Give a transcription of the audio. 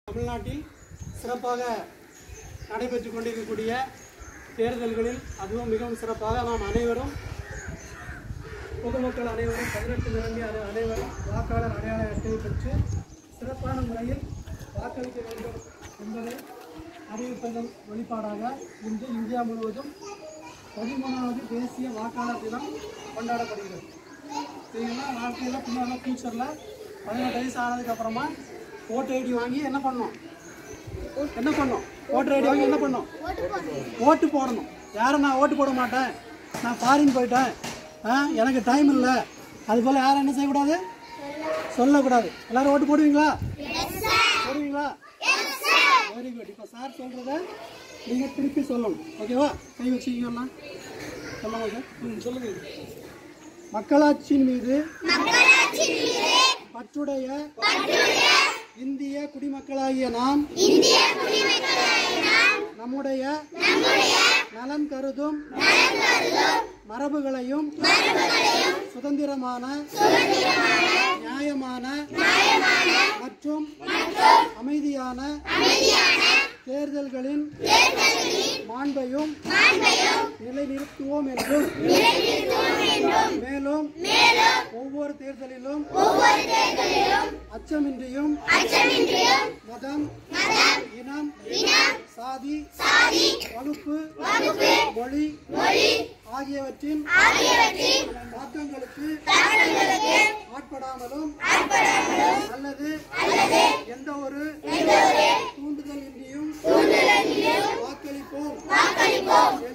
தமிழ்நாட்டில் சிறப்பாக நடைபெற்று கொண்டிருக்கக்கூடிய தேர்தல்களில் அதுவும் மிகவும் சிறப்பாக நாம் அனைவரும் பொதுமக்கள் அனைவரும் பதினெட்டு நிரம்பிய அனை- அனைவரும் வாக்காளர் அடையாள அட்டையை பெற்று சிறப்பான முறையில் வாக்களிக்க வேண்டும் என்பதை அறிவிப்பதன் வெளிப்பாடாக இன்று இந்தியா முழுவதும் பதிமூணாவது தேசிய வாக்காளர் தினம் கொண்டாடப்படுகிறது இதெல்லாம் வாழ்க்கையில் பின்னால ஃபியூச்சரில் பதினெட்டு வயசு ஆனதுக்கு அப்புறமா ஓட்டு ஐடி வாங்கி என்ன பண்ணணும் என்ன பண்ணணும் ஓட்டர் ஐடி வாங்கி என்ன பண்ணணும் ஓட்டு போடணும் யாரும் நான் ஓட்டு போட மாட்டேன் நான் ஃபாரின் போயிட்டேன் ஆ எனக்கு டைம் இல்லை அது போல் யாரும் என்ன செய்யக்கூடாது சொல்லக்கூடாது எல்லாரும் ஓட்டு போடுவீங்களா போடுவீங்களா வெரி குட் இப்போ சார் சொல்கிறத நீங்கள் திருப்பி சொல்லணும் ஓகேவா கை வச்சுக்கலாம் சொல்லுங்க சார் ம் சொல்லுங்க மக்களாட்சியின் மீது பற்றுடைய இந்திய குடிமக்களாகிய நாம் நம்முடைய நலன் கருதும் மரபுகளையும் சுதந்திரமான நியாயமான மற்றும் அமைதியான தேர்தல்களின் மாண்பையும் நிலைநிறுத்துவோம் என்றும் மேலும் ஒவ்வொரு தேர்தலிலும் அச்சமின்றியும் மதம் இனம் சாதி வகுப்பு மொழி ஆகியவற்றின் தாக்கங்களுக்கு ஆட்படாமலும் அல்லது எந்த ஒரு தூண்டுதல் இன்றியும் வாக்களிப்போம்